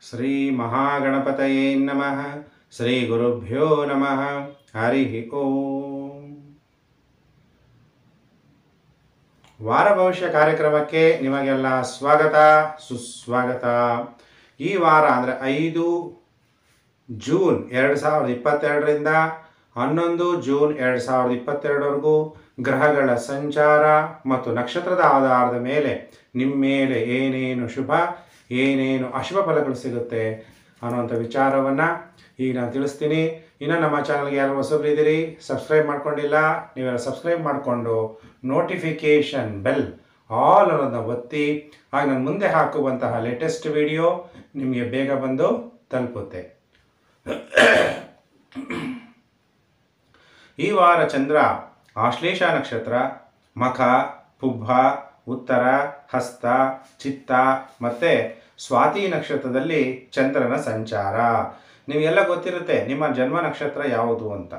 ಶ್ರೀ ಮಹಾಗಣಪತಯೇ ನಮಃ ಶ್ರೀ ಗುರುಭ್ಯೋ ನಮಃ ಹರಿ ಓಂ ವಾರ ಭವಿಷ್ಯ ಕಾರ್ಯಕ್ರಮಕ್ಕೆ ನಿಮಗೆಲ್ಲ ಸ್ವಾಗತ ಸುಸ್ವಾಗತ ಈ ವಾರ ಅಂದರೆ ಐದು ಜೂನ್ ಎರಡು ಸಾವಿರದ ಇಪ್ಪತ್ತೆರಡರಿಂದ ಹನ್ನೊಂದು ಜೂನ್ ಎರಡು ಸಾವಿರದ ಇಪ್ಪತ್ತೆರಡವರೆಗೂ ಗ್ರಹಗಳ ಸಂಚಾರ ಮತ್ತು ನಕ್ಷತ್ರದ ಆಧಾರದ ಮೇಲೆ ನಿಮ್ಮ ಮೇಲೆ ಏನೇನು ಶುಭ ಏನೇನು ಅಶುಭ ಫಲಗಳು ಸಿಗುತ್ತೆ ಅನ್ನುವಂಥ ವಿಚಾರವನ್ನು ಈಗ ನಾನು ತಿಳಿಸ್ತೀನಿ ಇನ್ನು ನಮ್ಮ ಚಾನಲ್ಗೆ ಯಾರು ಹೊಸಬ್ರು ಇದ್ದೀರಿ ಸಬ್ಸ್ಕ್ರೈಬ್ ಮಾಡ್ಕೊಂಡಿಲ್ಲ ನೀವೆಲ್ಲ ಸಬ್ಸ್ಕ್ರೈಬ್ ಮಾಡಿಕೊಂಡು ನೋಟಿಫಿಕೇಷನ್ ಬೆಲ್ ಆಲ್ ಅನ್ನೋದನ್ನ ಒತ್ತಿ ಆಗ ನಾನು ಮುಂದೆ ಹಾಕುವಂತಹ ಲೇಟೆಸ್ಟ್ ವಿಡಿಯೋ ನಿಮಗೆ ಬೇಗ ಬಂದು ತಲುಪುತ್ತೆ ಈ ವಾರ ಚಂದ್ರ ಆಶ್ಲೇಷ ನಕ್ಷತ್ರ ಮಖ ಪುಬ್ಬ ಉತ್ತರ ಹಸ್ತ ಚಿತ್ತ ಮತ್ತು ಸ್ವಾತಿ ನಕ್ಷತ್ರದಲ್ಲಿ ಚಂದ್ರನ ಸಂಚಾರ ನಿಮಗೆಲ್ಲ ಗೊತ್ತಿರುತ್ತೆ ನಿಮ್ಮ ಜನ್ಮ ನಕ್ಷತ್ರ ಯಾವುದು ಅಂತ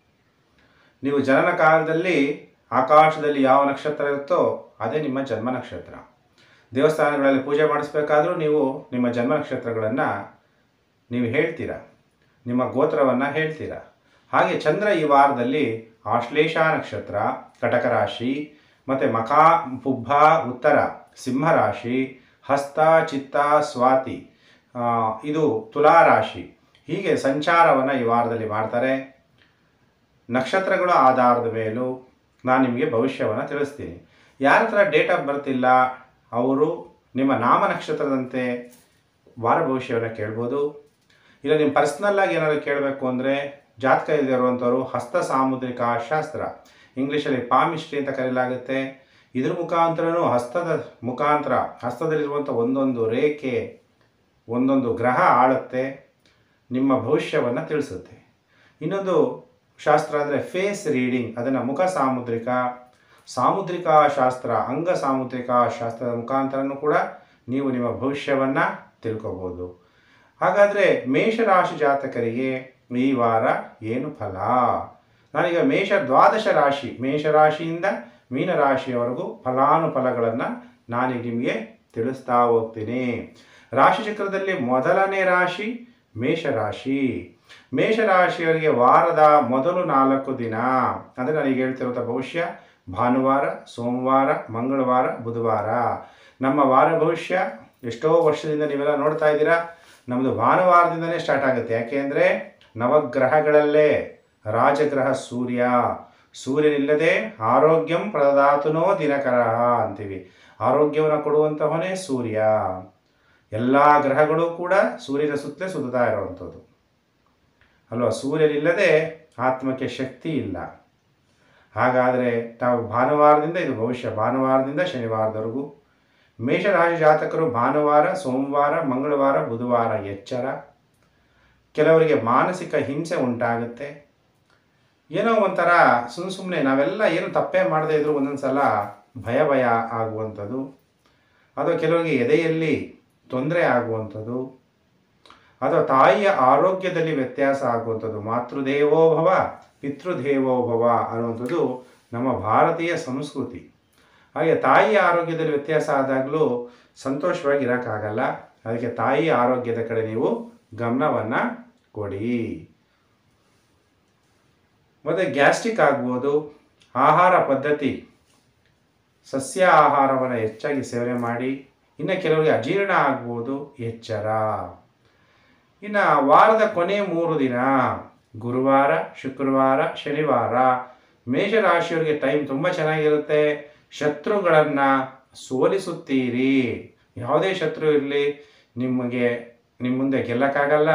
ನೀವು ಜನನ ಕಾಲದಲ್ಲಿ ಆಕಾಶದಲ್ಲಿ ಯಾವ ನಕ್ಷತ್ರ ಇರುತ್ತೋ ಅದೇ ನಿಮ್ಮ ಜನ್ಮ ನಕ್ಷತ್ರ ದೇವಸ್ಥಾನಗಳಲ್ಲಿ ಪೂಜೆ ಮಾಡಿಸ್ಬೇಕಾದ್ರೂ ನೀವು ನಿಮ್ಮ ಜನ್ಮ ನಕ್ಷತ್ರಗಳನ್ನು ನೀವು ಹೇಳ್ತೀರಾ ನಿಮ್ಮ ಗೋತ್ರವನ್ನು ಹೇಳ್ತೀರಾ ಹಾಗೆ ಚಂದ್ರ ಈ ವಾರದಲ್ಲಿ ಆಶ್ಲೇಷ ನಕ್ಷತ್ರ ಕಟಕ ರಾಶಿ ಮತ್ತು ಮಖಾ ಪುಬ್ಬ ಉತ್ತರ ಸಿಂಹರಾಶಿ ಹಸ್ತ ಚಿತ್ತ ಸ್ವಾತಿ ಆ, ಇದು ತುಲಾ ರಾಶಿ ಹೀಗೆ ಸಂಚಾರವನ್ನು ಈ ವಾರದಲ್ಲಿ ಮಾಡ್ತಾರೆ ನಕ್ಷತ್ರಗಳ ಆಧಾರದ ಮೇಲೂ ನಾನು ನಿಮಗೆ ಭವಿಷ್ಯವನ್ನು ತಿಳಿಸ್ತೀನಿ ಯಾರ ಹತ್ರ ಡೇಟ್ ಆಫ್ ಬರ್ತ್ ಇಲ್ಲ ಅವರು ನಿಮ್ಮ ನಾಮ ನಕ್ಷತ್ರದಂತೆ ವಾರ ಭವಿಷ್ಯವನ್ನು ಕೇಳ್ಬೋದು ಇಲ್ಲ ನಿಮ್ಮ ಪರ್ಸ್ನಲ್ಲಾಗಿ ಏನಾದರೂ ಕೇಳಬೇಕು ಅಂದರೆ ಜಾತಕ ಇರುವಂಥವ್ರು ಹಸ್ತ ಸಾಮುದ್ರಿಕ ಶಾಸ್ತ್ರ ಇಂಗ್ಲೀಷಲ್ಲಿ ಪಾಮಿಸ್ಟ್ರಿ ಅಂತ ಕರೆಯಲಾಗುತ್ತೆ ಇದ್ರ ಮುಖಾಂತರನೂ ಹಸ್ತದ ಮುಖಾಂತರ ಹಸ್ತದಲ್ಲಿರುವಂಥ ಒಂದೊಂದು ರೇಖೆ ಒಂದೊಂದು ಗ್ರಹ ಆಳುತ್ತೆ ನಿಮ್ಮ ಭವಿಷ್ಯವನ್ನು ತಿಳಿಸುತ್ತೆ ಇನ್ನೊಂದು ಶಾಸ್ತ್ರ ಅಂದರೆ ಫೇಸ್ ರೀಡಿಂಗ್ ಅದನ್ನು ಮುಖ ಸಾಮುದ್ರಿಕ ಸಾಮುದ್ರಿಕ ಶಾಸ್ತ್ರ ಅಂಗ ಸಾಮುದ್ರಿಕ ಶಾಸ್ತ್ರದ ಮುಖಾಂತರನೂ ಕೂಡ ನೀವು ನಿಮ್ಮ ಭವಿಷ್ಯವನ್ನು ತಿಳ್ಕೊಬೋದು ಹಾಗಾದರೆ ಮೇಷರಾಶಿ ಜಾತಕರಿಗೆ ಈ ವಾರ ಏನು ಫಲ ನಾನೀಗ ಮೇಷ ದ್ವಾದಶ ರಾಶಿ ಮೇಷರಾಶಿಯಿಂದ ಮೀನರಾಶಿಯವರೆಗೂ ಫಲಾನುಫಲಗಳನ್ನು ನಾನೀಗ ನಿಮಗೆ ತಿಳಿಸ್ತಾ ಹೋಗ್ತೀನಿ ರಾಶಿಚಕ್ರದಲ್ಲಿ ಮೊದಲನೇ ರಾಶಿ ಮೇಷರಾಶಿ ಮೇಷರಾಶಿಯವರಿಗೆ ವಾರದ ಮೊದಲು ನಾಲ್ಕು ದಿನ ಅಂದರೆ ನನಗೆ ಹೇಳ್ತಿರುವಂಥ ಭವಿಷ್ಯ ಭಾನುವಾರ ಸೋಮವಾರ ಮಂಗಳವಾರ ಬುಧವಾರ ನಮ್ಮ ವಾರ ಭವಿಷ್ಯ ಎಷ್ಟೋ ವರ್ಷದಿಂದ ನೀವೆಲ್ಲ ನೋಡ್ತಾ ಇದ್ದೀರಾ ನಮ್ಮದು ಭಾನುವಾರದಿಂದಲೇ ಸ್ಟಾರ್ಟ್ ಆಗುತ್ತೆ ಯಾಕೆಂದರೆ ನವಗ್ರಹಗಳಲ್ಲೇ ರಾಜಗ್ರಹ ಸೂರ್ಯ ಸೂರ್ಯನಿಲ್ಲದೆ ಆರೋಗ್ಯಂ ಪ್ರದಾತುನೋ ದಿನಕರ ಅಂತೀವಿ ಆರೋಗ್ಯವನ್ನು ಕೊಡುವಂತಹವನೇ ಸೂರ್ಯ ಎಲ್ಲ ಗ್ರಹಗಳು ಕೂಡ ಸೂರ್ಯನ ಸುತ್ತಲೇ ಸುತ್ತಾ ಇರುವಂಥದ್ದು ಅಲ್ವಾ ಸೂರ್ಯನಿಲ್ಲದೆ ಆತ್ಮಕ್ಕೆ ಶಕ್ತಿ ಇಲ್ಲ ಹಾಗಾದರೆ ತಾವು ಭಾನುವಾರದಿಂದ ಇದು ಭವಿಷ್ಯ ಭಾನುವಾರದಿಂದ ಶನಿವಾರದವರೆಗೂ ಮೇಷರಾಶಿ ಜಾತಕರು ಭಾನುವಾರ ಸೋಮವಾರ ಮಂಗಳವಾರ ಬುಧವಾರ ಎಚ್ಚರ ಕೆಲವರಿಗೆ ಮಾನಸಿಕ ಹಿಂಸೆ ಉಂಟಾಗುತ್ತೆ ಏನೋ ಒಂಥರ ಸುಮ್ಮ ಸುಮ್ಮನೆ ನಾವೆಲ್ಲ ಏನು ತಪ್ಪೇ ಮಾಡದೇ ಇದ್ರೂ ಒಂದೊಂದು ಸಲ ಭಯ ಭಯ ಆಗುವಂಥದ್ದು ಅಥವಾ ಕೆಲವರಿಗೆ ಎದೆಯಲ್ಲಿ ತೊಂದರೆ ಆಗುವಂಥದ್ದು ಅಥವಾ ತಾಯಿಯ ಆರೋಗ್ಯದಲ್ಲಿ ವ್ಯತ್ಯಾಸ ಆಗುವಂಥದ್ದು ಮಾತೃದೇವೋಭವ ಪಿತೃದೇವೋಭವ ಅನ್ನುವಂಥದ್ದು ನಮ್ಮ ಭಾರತೀಯ ಸಂಸ್ಕೃತಿ ಹಾಗೆ ತಾಯಿಯ ಆರೋಗ್ಯದಲ್ಲಿ ವ್ಯತ್ಯಾಸ ಆದಾಗಲೂ ಸಂತೋಷವಾಗಿ ಇರೋಕ್ಕಾಗಲ್ಲ ಅದಕ್ಕೆ ತಾಯಿಯ ಆರೋಗ್ಯದ ಕಡೆ ನೀವು ಗಮನವನ್ನು ಕೊಡಿ ಮತ್ತು ಗ್ಯಾಸ್ಟ್ರಿಕ್ ಆಗ್ಬೋದು ಆಹಾರ ಪದ್ಧತಿ ಸಸ್ಯ ಆಹಾರವನ್ನು ಹೆಚ್ಚಾಗಿ ಸೇವನೆ ಮಾಡಿ ಇನ್ನು ಕೆಲವರಿಗೆ ಅಜೀರ್ಣ ಆಗ್ಬೋದು ಎಚ್ಚರ ಇನ್ನು ವಾರದ ಕೊನೆ ಮೂರು ದಿನ ಗುರುವಾರ ಶುಕ್ರವಾರ ಶನಿವಾರ ಮೇಷರಾಶಿಯವರಿಗೆ ಟೈಮ್ ತುಂಬ ಚೆನ್ನಾಗಿರುತ್ತೆ ಶತ್ರುಗಳನ್ನು ಸೋಲಿಸುತ್ತೀರಿ ಯಾವುದೇ ಶತ್ರು ಇರಲಿ ನಿಮಗೆ ನಿಮ್ಮ ಮುಂದೆ ಗೆಲ್ಲಕ್ಕಾಗಲ್ಲ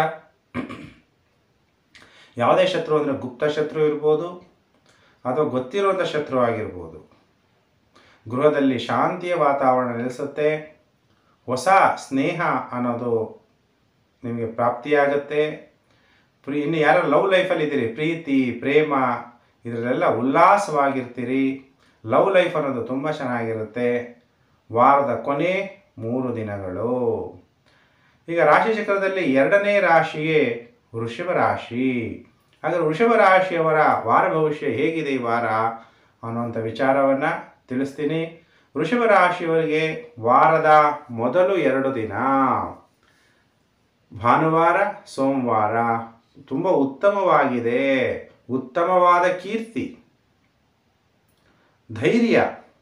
ಯಾವುದೇ ಶತ್ರು ಅಂದರೆ ಗುಪ್ತ ಶತ್ರು ಇರ್ಬೋದು ಅಥವಾ ಗೊತ್ತಿರುವಂಥ ಶತ್ರು ಆಗಿರ್ಬೋದು ಗೃಹದಲ್ಲಿ ಶಾಂತಿಯ ವಾತಾವರಣ ನೆಲೆಸುತ್ತೆ ಹೊಸ ಸ್ನೇಹ ಅನ್ನೋದು ನಿಮಗೆ ಪ್ರಾಪ್ತಿಯಾಗುತ್ತೆ ಪ್ರೀ ಇನ್ನು ಯಾರು ಲವ್ ಲೈಫಲ್ಲಿ ಇದ್ದೀರಿ ಪ್ರೀತಿ ಪ್ರೇಮ ಇದರಲ್ಲೆಲ್ಲ ಉಲ್ಲಾಸವಾಗಿರ್ತೀರಿ ಲವ್ ಲೈಫ್ ಅನ್ನೋದು ತುಂಬ ಚೆನ್ನಾಗಿರುತ್ತೆ ವಾರದ ಕೊನೆ ಮೂರು ದಿನಗಳು ಈಗ ರಾಶಿ ಚಕ್ರದಲ್ಲಿ ಎರಡನೇ ರಾಶಿಯೇ ವೃಷಭ ರಾಶಿ ಹಾಗಾದ್ರೆ ವೃಷಭ ರಾಶಿಯವರ ವಾರ ಭವಿಷ್ಯ ಹೇಗಿದೆ ಈ ವಾರ ಅನ್ನುವಂಥ ವಿಚಾರವನ್ನು ತಿಳಿಸ್ತೀನಿ ವೃಷಭ ರಾಶಿಯವರಿಗೆ ವಾರದ ಮೊದಲು ಎರಡು ದಿನ ಭಾನುವಾರ ಸೋಮವಾರ ತುಂಬ ಉತ್ತಮವಾಗಿದೆ ಉತ್ತಮವಾದ ಕೀರ್ತಿ ಧೈರ್ಯ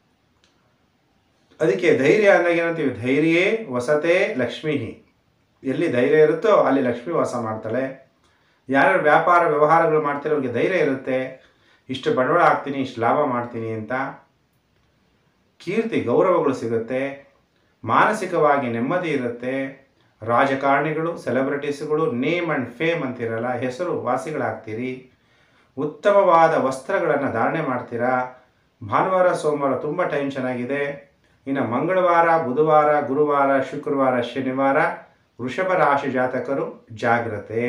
ಅದಕ್ಕೆ ಧೈರ್ಯ ಅಂದಾಗ ಏನಂತೀವಿ ಧೈರ್ಯೇ ವಸತೆ ಲಕ್ಷ್ಮೀ ಎಲ್ಲಿ ಧೈರ್ಯ ಇರುತ್ತೋ ಅಲ್ಲಿ ಲಕ್ಷ್ಮಿ ವಾಸ ಮಾಡ್ತಾಳೆ ಯಾರ್ಯಾರು ವ್ಯಾಪಾರ ವ್ಯವಹಾರಗಳು ಮಾಡ್ತಿರೋ ಅವ್ರಿಗೆ ಧೈರ್ಯ ಇರುತ್ತೆ ಇಷ್ಟು ಬಂಡವಾಳ ಹಾಕ್ತೀನಿ ಇಷ್ಟು ಲಾಭ ಮಾಡ್ತೀನಿ ಅಂತ ಕೀರ್ತಿ ಗೌರವಗಳು ಸಿಗುತ್ತೆ ಮಾನಸಿಕವಾಗಿ ನೆಮ್ಮದಿ ಇರುತ್ತೆ ರಾಜಕಾರಣಿಗಳು ಸೆಲೆಬ್ರಿಟೀಸ್ಗಳು ನೇಮ್ ಆ್ಯಂಡ್ ಫೇಮ್ ಅಂತಿರಲ್ಲ ಹೆಸರು ವಾಸಿಗಳಾಗ್ತೀರಿ ಉತ್ತಮವಾದ ವಸ್ತ್ರಗಳನ್ನು ಧಾರಣೆ ಮಾಡ್ತೀರಾ ಭಾನುವಾರ ಸೋಮವಾರ ತುಂಬ ಟೈಮ್ ಚೆನ್ನಾಗಿದೆ ಇನ್ನು ಮಂಗಳವಾರ ಬುಧವಾರ ಗುರುವಾರ ಶುಕ್ರವಾರ ಶನಿವಾರ ವೃಷಭ ರಾಶಿ ಜಾತಕರು ಜಾಗ್ರತೆ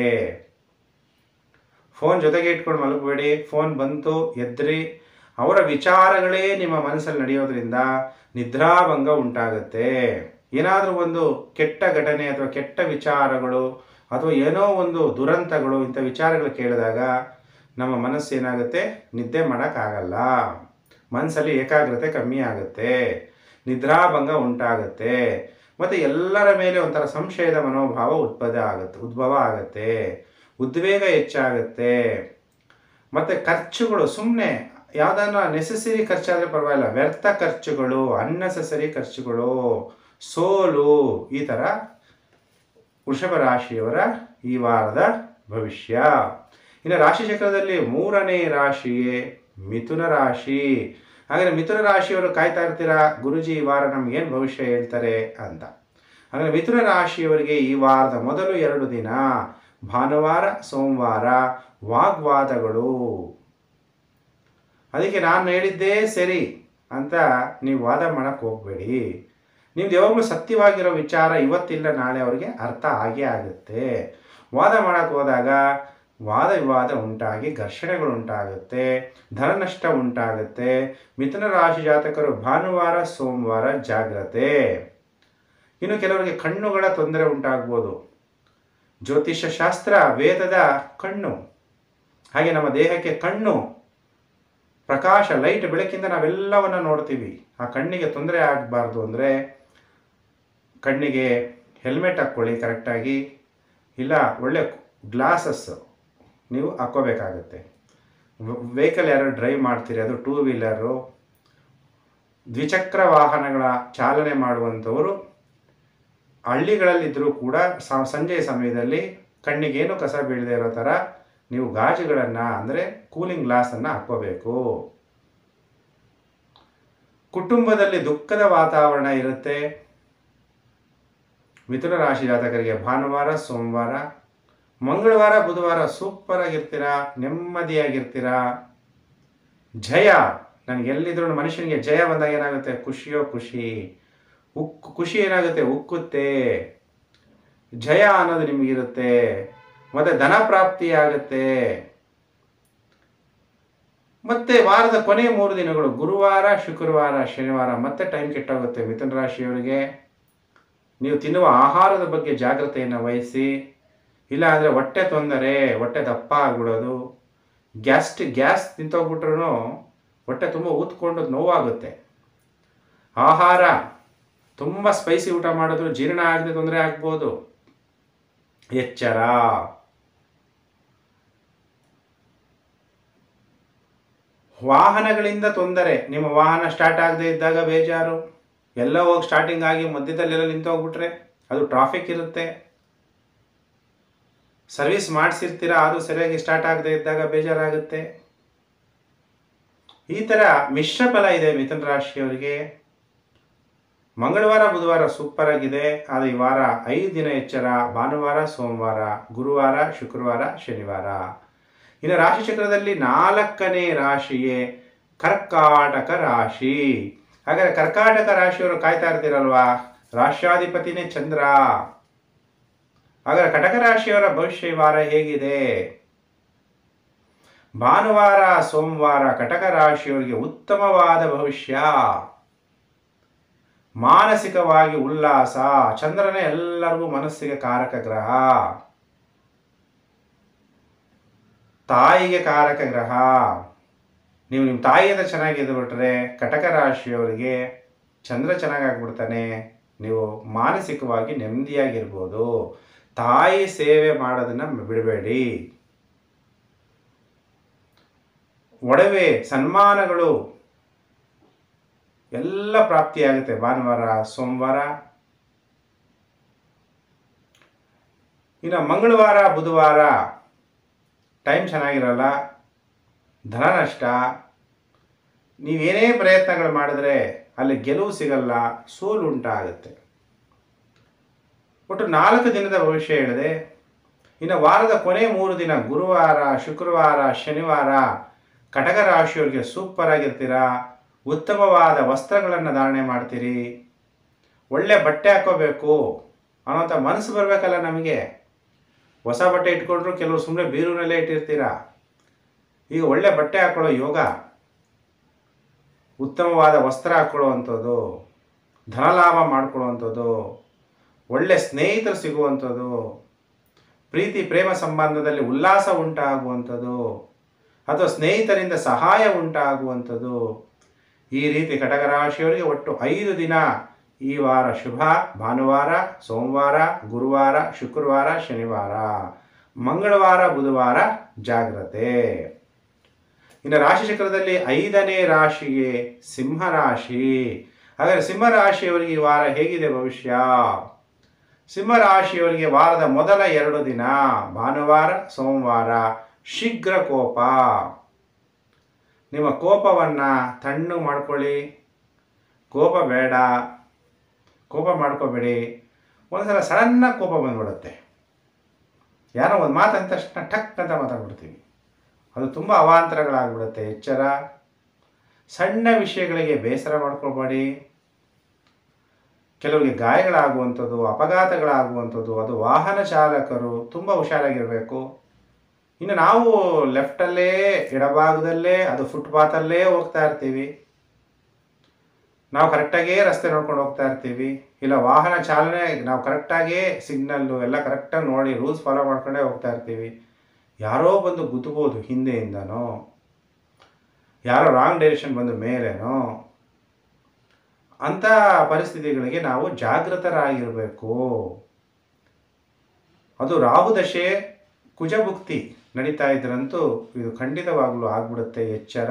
ಫೋನ್ ಜೊತೆಗೆ ಇಟ್ಕೊಂಡು ಮಲಗಬೇಡಿ ಫೋನ್ ಬಂತು ಎದ್ರಿ ಅವರ ವಿಚಾರಗಳೇ ನಿಮ್ಮ ಮನಸ್ಸಲ್ಲಿ ನಡೆಯೋದ್ರಿಂದ ನಿದ್ರಾಭಂಗ ಉಂಟಾಗುತ್ತೆ ಏನಾದರೂ ಒಂದು ಕೆಟ್ಟ ಘಟನೆ ಅಥವಾ ಕೆಟ್ಟ ವಿಚಾರಗಳು ಅಥವಾ ಏನೋ ಒಂದು ದುರಂತಗಳು ಇಂಥ ವಿಚಾರಗಳು ಕೇಳಿದಾಗ ನಮ್ಮ ಮನಸ್ಸು ಏನಾಗುತ್ತೆ ನಿದ್ದೆ ಮಾಡೋಕ್ಕಾಗಲ್ಲ ಮನಸ್ಸಲ್ಲಿ ಏಕಾಗ್ರತೆ ಕಮ್ಮಿ ಆಗುತ್ತೆ ನಿದ್ರಾಭಂಗ ಉಂಟಾಗುತ್ತೆ ಮತ್ತು ಎಲ್ಲರ ಮೇಲೆ ಒಂಥರ ಸಂಶಯದ ಮನೋಭಾವ ಉತ್ಪದ ಆಗುತ್ತೆ ಉದ್ಭವ ಆಗುತ್ತೆ ಉದ್ವೇಗ ಹೆಚ್ಚಾಗುತ್ತೆ ಮತ್ತು ಖರ್ಚುಗಳು ಸುಮ್ಮನೆ ಯಾವುದನ್ನ ನೆಸೆಸರಿ ಖರ್ಚಾದರೆ ಪರವಾಗಿಲ್ಲ ವ್ಯರ್ಥ ಖರ್ಚುಗಳು ಅನ್ನೆಸೆಸರಿ ಖರ್ಚುಗಳು ಸೋಲು ಈ ಥರ ವೃಷಭ ರಾಶಿಯವರ ಈ ವಾರದ ಭವಿಷ್ಯ ಇನ್ನು ರಾಶಿ ಚಕ್ರದಲ್ಲಿ ಮೂರನೇ ರಾಶಿಯೇ ಮಿಥುನ ರಾಶಿ ಹಾಗಾದರೆ ಮಿಥುನ ರಾಶಿಯವರು ಕಾಯ್ತಾ ಇರ್ತೀರಾ ಗುರುಜಿ ಈ ವಾರ ನಮಗೇನು ಭವಿಷ್ಯ ಹೇಳ್ತಾರೆ ಅಂತ ಹಾಗಾದರೆ ಮಿಥುನ ರಾಶಿಯವರಿಗೆ ಈ ವಾರದ ಮೊದಲು ಎರಡು ದಿನ ಭಾನುವಾರ ಸೋಮವಾರ ವಾಗ್ವಾದಗಳು ಅದಕ್ಕೆ ನಾನು ಹೇಳಿದ್ದೇ ಸರಿ ಅಂತ ನೀವು ವಾದ ಮಾಡಕ್ಕೆ ಹೋಗಬೇಡಿ ನಿಮ್ದು ಯಾವಾಗಲೂ ಸತ್ಯವಾಗಿರೋ ವಿಚಾರ ಇವತ್ತಿಲ್ಲ ನಾಳೆ ಅವರಿಗೆ ಅರ್ಥ ಆಗೇ ಆಗುತ್ತೆ ವಾದ ಮಾಡಕ್ಕೆ ಹೋದಾಗ ವಾದ ವಿವಾದ ಉಂಟಾಗಿ ಘರ್ಷಣೆಗಳು ಉಂಟಾಗುತ್ತೆ ಧನನಷ್ಟ ಉಂಟಾಗುತ್ತೆ ಮಿಥುನ ರಾಶಿ ಜಾತಕರು ಭಾನುವಾರ ಸೋಮವಾರ ಜಾಗ್ರತೆ ಇನ್ನು ಕೆಲವರಿಗೆ ಕಣ್ಣುಗಳ ತೊಂದರೆ ಉಂಟಾಗ್ಬೋದು ಜ್ಯೋತಿಷ್ಯ ಶಾಸ್ತ್ರ ವೇದದ ಕಣ್ಣು ಹಾಗೆ ನಮ್ಮ ದೇಹಕ್ಕೆ ಕಣ್ಣು ಪ್ರಕಾಶ ಲೈಟ್ ಬೆಳಕಿಂದ ನಾವೆಲ್ಲವನ್ನು ನೋಡ್ತೀವಿ ಆ ಕಣ್ಣಿಗೆ ತೊಂದರೆ ಆಗಬಾರ್ದು ಅಂದರೆ ಕಣ್ಣಿಗೆ ಹೆಲ್ಮೆಟ್ ಹಾಕ್ಕೊಳ್ಳಿ ಕರೆಕ್ಟಾಗಿ ಇಲ್ಲ ಒಳ್ಳೆ ಗ್ಲಾಸಸ್ ನೀವು ಹಾಕ್ಕೋಬೇಕಾಗತ್ತೆ ವೆಹಿಕಲ್ ಯಾರು ಡ್ರೈವ್ ಮಾಡ್ತೀರಿ ಅದು ಟೂ ವೀಲರು ದ್ವಿಚಕ್ರ ವಾಹನಗಳ ಚಾಲನೆ ಮಾಡುವಂಥವರು ಹಳ್ಳಿಗಳಲ್ಲಿದ್ದರೂ ಕೂಡ ಸ- ಸಂಜೆಯ ಸಮಯದಲ್ಲಿ ಕಣ್ಣಿಗೇನು ಕಸ ಬೀಳದೆ ಇರೋ ಥರ ನೀವು ಗಾಜುಗಳನ್ನು ಅಂದರೆ ಕೂಲಿಂಗ್ ಗ್ಲಾಸನ್ನು ಹಾಕ್ಕೋಬೇಕು ಕುಟುಂಬದಲ್ಲಿ ದುಃಖದ ವಾತಾವರಣ ಇರುತ್ತೆ ಮಿಥುನ ರಾಶಿ ಜಾತಕರಿಗೆ ಭಾನುವಾರ ಸೋಮವಾರ ಮಂಗಳವಾರ ಬುಧವಾರ ಸೂಪರ್ ಆಗಿರ್ತೀರಾ ನೆಮ್ಮದಿಯಾಗಿರ್ತೀರಾ ಜಯ ನನಗೆ ಎಲ್ಲಿದ್ರು ಮನುಷ್ಯನಿಗೆ ಜಯ ಬಂದಾಗ ಏನಾಗುತ್ತೆ ಖುಷಿಯೋ ಖುಷಿ ಉಕ್ಕು ಖುಷಿ ಏನಾಗುತ್ತೆ ಉಕ್ಕುತ್ತೆ ಜಯ ಅನ್ನೋದು ನಿಮಗಿರುತ್ತೆ ಮತ್ತೆ ಧನ ಪ್ರಾಪ್ತಿ ಆಗುತ್ತೆ ಮತ್ತೆ ವಾರದ ಕೊನೆ ಮೂರು ದಿನಗಳು ಗುರುವಾರ ಶುಕ್ರವಾರ ಶನಿವಾರ ಮತ್ತೆ ಟೈಮ್ ಕೆಟ್ಟೋಗುತ್ತೆ ಮಿಥುನ ರಾಶಿಯವರಿಗೆ ನೀವು ತಿನ್ನುವ ಆಹಾರದ ಬಗ್ಗೆ ಜಾಗ್ರತೆಯನ್ನು ವಹಿಸಿ ಇಲ್ಲ ಅಂದರೆ ಹೊಟ್ಟೆ ತೊಂದರೆ ಹೊಟ್ಟೆ ದಪ್ಪ ಆಗ್ಬಿಡೋದು ಗ್ಯಾಸ್ಟ್ ಗ್ಯಾಸ್ ತಿಂತೋಗ್ಬಿಟ್ರು ಹೊಟ್ಟೆ ತುಂಬ ಊದ್ಕೊಂಡು ನೋವಾಗುತ್ತೆ ಆಹಾರ ತುಂಬ ಸ್ಪೈಸಿ ಊಟ ಮಾಡಿದ್ರು ಜೀರ್ಣ ಆಗದೆ ತೊಂದರೆ ಆಗ್ಬೋದು ಎಚ್ಚರ ವಾಹನಗಳಿಂದ ತೊಂದರೆ ನಿಮ್ಮ ವಾಹನ ಸ್ಟಾರ್ಟ್ ಆಗದೆ ಇದ್ದಾಗ ಬೇಜಾರು ಎಲ್ಲ ಹೋಗಿ ಸ್ಟಾರ್ಟಿಂಗ್ ಆಗಿ ಮಧ್ಯದಲ್ಲೆಲ್ಲ ನಿಂತೋಗ್ಬಿಟ್ರೆ ಅದು ಟ್ರಾಫಿಕ್ ಇರುತ್ತೆ ಸರ್ವಿಸ್ ಮಾಡಿಸಿರ್ತೀರ ಅದು ಸರಿಯಾಗಿ ಸ್ಟಾರ್ಟ್ ಆಗದೆ ಇದ್ದಾಗ ಬೇಜಾರಾಗುತ್ತೆ ಈ ಥರ ಮಿಶ್ರ ಫಲ ಇದೆ ಮಿಥುನ ರಾಶಿಯವರಿಗೆ ಮಂಗಳವಾರ ಬುಧವಾರ ಸೂಪರ್ ಆಗಿದೆ ಆದರೆ ಈ ವಾರ ಐದು ದಿನ ಎಚ್ಚರ ಭಾನುವಾರ ಸೋಮವಾರ ಗುರುವಾರ ಶುಕ್ರವಾರ ಶನಿವಾರ ಇನ್ನು ರಾಶಿ ಚಕ್ರದಲ್ಲಿ ನಾಲ್ಕನೇ ರಾಶಿಯೇ ಕರ್ಕಾಟಕ ರಾಶಿ ಹಾಗಾದ್ರೆ ಕರ್ಕಾಟಕ ರಾಶಿಯವರು ಕಾಯ್ತಾ ಇರ್ತೀರಲ್ವಾ ರಾಷ್ಟ್ರಾಧಿಪತಿನೇ ಚಂದ್ರ ಹಾಗಾದ್ರೆ ಕಟಕ ರಾಶಿಯವರ ಭವಿಷ್ಯ ಈ ವಾರ ಹೇಗಿದೆ ಭಾನುವಾರ ಸೋಮವಾರ ಕಟಕ ರಾಶಿಯವರಿಗೆ ಉತ್ತಮವಾದ ಭವಿಷ್ಯ ಮಾನಸಿಕವಾಗಿ ಉಲ್ಲಾಸ ಚಂದ್ರನೇ ಎಲ್ಲರಿಗೂ ಮನಸ್ಸಿಗೆ ಕಾರಕ ಗ್ರಹ ತಾಯಿಗೆ ಕಾರಕ ಗ್ರಹ ನೀವು ನಿಮ್ಮ ತಾಯಿಯಿಂದ ಚೆನ್ನಾಗಿದ್ದು ಬಿಟ್ರೆ ಕಟಕ ರಾಶಿಯವರಿಗೆ ಚಂದ್ರ ಚೆನ್ನಾಗಾಗ್ಬಿಡ್ತಾನೆ ನೀವು ಮಾನಸಿಕವಾಗಿ ನೆಮ್ಮದಿಯಾಗಿರ್ಬೋದು ತಾಯಿ ಸೇವೆ ಮಾಡೋದನ್ನು ಬಿಡಬೇಡಿ ಒಡವೆ ಸನ್ಮಾನಗಳು ಎಲ್ಲ ಪ್ರಾಪ್ತಿಯಾಗುತ್ತೆ ಭಾನುವಾರ ಸೋಮವಾರ ಇನ್ನು ಮಂಗಳವಾರ ಬುಧವಾರ ಟೈಮ್ ಚೆನ್ನಾಗಿರಲ್ಲ ಧನ ನಷ್ಟ ನೀವೇನೇ ಪ್ರಯತ್ನಗಳು ಮಾಡಿದ್ರೆ ಅಲ್ಲಿ ಗೆಲುವು ಸಿಗಲ್ಲ ಸೋಲು ಉಂಟಾಗುತ್ತೆ ಒಟ್ಟು ನಾಲ್ಕು ದಿನದ ಭವಿಷ್ಯ ಹೇಳಿದೆ ಇನ್ನು ವಾರದ ಕೊನೆ ಮೂರು ದಿನ ಗುರುವಾರ ಶುಕ್ರವಾರ ಶನಿವಾರ ಕಟಕ ರಾಶಿಯವರಿಗೆ ಸೂಪರ್ ಆಗಿರ್ತೀರಾ ಉತ್ತಮವಾದ ವಸ್ತ್ರಗಳನ್ನು ಧಾರಣೆ ಮಾಡ್ತೀರಿ ಒಳ್ಳೆ ಬಟ್ಟೆ ಹಾಕೋಬೇಕು ಅನ್ನೋಂಥ ಮನಸ್ಸು ಬರಬೇಕಲ್ಲ ನಮಗೆ ಹೊಸ ಬಟ್ಟೆ ಇಟ್ಕೊಂಡ್ರು ಕೆಲವರು ಸುಮ್ಮನೆ ಬೀರೂನಲ್ಲೇ ಇಟ್ಟಿರ್ತೀರಾ ಈಗ ಒಳ್ಳೆ ಬಟ್ಟೆ ಹಾಕೊಳ್ಳೋ ಯೋಗ ಉತ್ತಮವಾದ ವಸ್ತ್ರ ಹಾಕೊಳ್ಳುವಂಥದ್ದು ಧನಲಾಭ ಮಾಡ್ಕೊಳ್ಳುವಂಥದ್ದು ಒಳ್ಳೆ ಸ್ನೇಹಿತರು ಸಿಗುವಂಥದ್ದು ಪ್ರೀತಿ ಪ್ರೇಮ ಸಂಬಂಧದಲ್ಲಿ ಉಲ್ಲಾಸ ಉಂಟಾಗುವಂಥದ್ದು ಅಥವಾ ಸ್ನೇಹಿತರಿಂದ ಸಹಾಯ ಉಂಟಾಗುವಂಥದ್ದು ಈ ರೀತಿ ಕಟಕ ರಾಶಿಯವರಿಗೆ ಒಟ್ಟು ಐದು ದಿನ ಈ ವಾರ ಶುಭ ಭಾನುವಾರ ಸೋಮವಾರ ಗುರುವಾರ ಶುಕ್ರವಾರ ಶನಿವಾರ ಮಂಗಳವಾರ ಬುಧವಾರ ಜಾಗ್ರತೆ ಇನ್ನು ರಾಶಿಚಕ್ರದಲ್ಲಿ ಐದನೇ ರಾಶಿಗೆ ಸಿಂಹರಾಶಿ ಹಾಗಾದರೆ ಸಿಂಹರಾಶಿಯವರಿಗೆ ಈ ವಾರ ಹೇಗಿದೆ ಭವಿಷ್ಯ ಸಿಂಹರಾಶಿಯವರಿಗೆ ವಾರದ ಮೊದಲ ಎರಡು ದಿನ ಭಾನುವಾರ ಸೋಮವಾರ ಶೀಘ್ರ ಕೋಪ ನಿಮ್ಮ ಕೋಪವನ್ನು ತಣ್ಣು ಮಾಡ್ಕೊಳ್ಳಿ ಕೋಪ ಬೇಡ ಕೋಪ ಮಾಡ್ಕೋಬೇಡಿ ಒಂದ್ಸಲ ಸಡನ್ನಾಗಿ ಕೋಪ ಬಂದ್ಬಿಡುತ್ತೆ ಯಾರೋ ಒಂದು ಮಾತಂದ ತಕ್ಷಣ ಟಕ್ ಅಂತ ಮಾತಾಡ್ಬಿಡ್ತೀವಿ ಅದು ತುಂಬ ಅವಾಂತರಗಳಾಗ್ಬಿಡುತ್ತೆ ಎಚ್ಚರ ಸಣ್ಣ ವಿಷಯಗಳಿಗೆ ಬೇಸರ ಮಾಡ್ಕೊಬೇಡಿ ಕೆಲವರಿಗೆ ಗಾಯಗಳಾಗುವಂಥದ್ದು ಅಪಘಾತಗಳಾಗುವಂಥದ್ದು ಅದು ವಾಹನ ಚಾಲಕರು ತುಂಬ ಹುಷಾರಾಗಿರಬೇಕು ಇನ್ನು ನಾವು ಲೆಫ್ಟಲ್ಲೇ ಎಡಭಾಗದಲ್ಲೇ ಅದು ಫುಟ್ಪಾತಲ್ಲೇ ಹೋಗ್ತಾ ಇರ್ತೀವಿ ನಾವು ಕರೆಕ್ಟಾಗೇ ರಸ್ತೆ ನೋಡ್ಕೊಂಡು ಹೋಗ್ತಾ ಇರ್ತೀವಿ ಇಲ್ಲ ವಾಹನ ಚಾಲನೆ ನಾವು ಕರೆಕ್ಟಾಗೇ ಸಿಗ್ನಲ್ಲು ಎಲ್ಲ ಕರೆಕ್ಟಾಗಿ ನೋಡಿ ರೂಲ್ಸ್ ಫಾಲೋ ಮಾಡ್ಕೊಂಡೇ ಹೋಗ್ತಾ ಇರ್ತೀವಿ ಯಾರೋ ಬಂದು ಗುದ್ಬೋದು ಹಿಂದೆಯಿಂದನೋ ಯಾರೋ ರಾಂಗ್ ಡೈರೆಕ್ಷನ್ ಬಂದು ಮೇಲೇನೋ ಅಂಥ ಪರಿಸ್ಥಿತಿಗಳಿಗೆ ನಾವು ಜಾಗೃತರಾಗಿರಬೇಕು ಅದು ರಾಹುದಶೆ ಕುಜಭುಕ್ತಿ ನಡೀತಾ ಇದ್ರಂತೂ ಇದು ಖಂಡಿತವಾಗ್ಲೂ ಆಗ್ಬಿಡುತ್ತೆ ಎಚ್ಚರ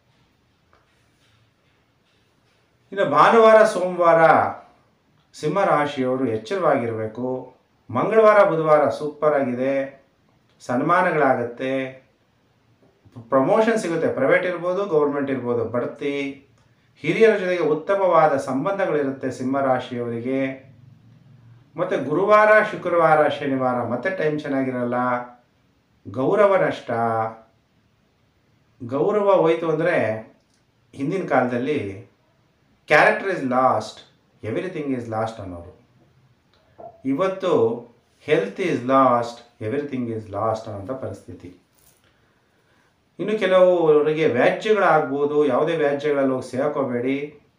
ಇನ್ನು ಭಾನುವಾರ ಸೋಮವಾರ ಸಿಂಹರಾಶಿಯವರು ಎಚ್ಚರವಾಗಿರಬೇಕು ಮಂಗಳವಾರ ಬುಧವಾರ ಸೂಪರ್ ಆಗಿದೆ ಸನ್ಮಾನಗಳಾಗತ್ತೆ ಪ್ರಮೋಷನ್ ಸಿಗುತ್ತೆ ಪ್ರೈವೇಟ್ ಇರ್ಬೋದು ಗೌರ್ಮೆಂಟ್ ಇರ್ಬೋದು ಬಡ್ತಿ ಹಿರಿಯರ ಜೊತೆಗೆ ಉತ್ತಮವಾದ ಸಂಬಂಧಗಳಿರುತ್ತೆ ಸಿಂಹರಾಶಿಯವರಿಗೆ ಮತ್ತು ಗುರುವಾರ ಶುಕ್ರವಾರ ಶನಿವಾರ ಮತ್ತೆ ಟೈಮ್ ಚೆನ್ನಾಗಿರಲ್ಲ ಗೌರವ ನಷ್ಟ ಗೌರವ ಹೋಯ್ತು ಅಂದರೆ ಹಿಂದಿನ ಕಾಲದಲ್ಲಿ character is lost everything is lost ಅನ್ನೋರು ಇವತ್ತು health is lost everything is lost ಅನ್ನೋಂಥ ಪರಿಸ್ಥಿತಿ ಇನ್ನು ಕೆಲವರಿಗೆ ವ್ಯಾಜ್ಯಗಳಾಗ್ಬೋದು ಯಾವುದೇ ವ್ಯಾಜ್ಯಗಳಲ್ಲಿ ಹೋಗಿ ಸೇರ್ಕೋಬೇಡಿ